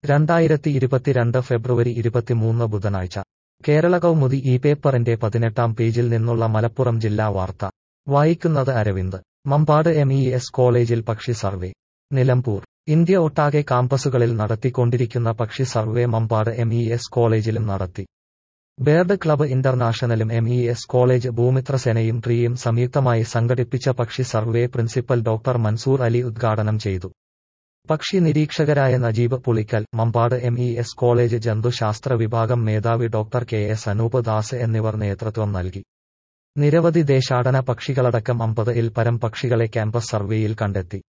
രണ്ടായിരത്തി ഇരുപത്തിരണ്ട് ഫെബ്രുവരി ഇരുപത്തിമൂന്ന് ബുധനാഴ്ച കേരള കൗമുദി ഈ പേപ്പറിന്റെ പതിനെട്ടാം പേജിൽ നിന്നുള്ള മലപ്പുറം ജില്ലാ വാർത്ത വായിക്കുന്നത് Aravind Mampad M E S കോളേജിൽ പക്ഷി സർവേ നിലമ്പൂർ ഇന്ത്യ ഒട്ടാകെ കാമ്പസുകളിൽ നടത്തിക്കൊണ്ടിരിക്കുന്ന പക്ഷി survey Mampad M E S കോളേജിലും നടത്തി ബേർഡ് ക്ലബ്ബ് ഇന്റർനാഷണലും എം ഇ എസ് കോളേജ് ഭൂമിത്രസേനയും ട്രീയും സംയുക്തമായി സംഘടിപ്പിച്ച പക്ഷി survey principal doctor Mansoor Ali ഉദ്ഘാടനം ചെയ്തു പക്ഷി നിരീക്ഷകരായ Najeeb Pulikkal Mampad M E S college ജന്തുശാസ്ത്ര വിഭാഗം മേധാവി doctor K S Anoop Das എന്നിവർ നേതൃത്വം നൽകി നിരവധി ദേശാടന പക്ഷികളടക്കം അമ്പത് ഇൽ പരം പക്ഷികളെ ക്യാമ്പസ് സർവേയിൽ കണ്ടെത്തി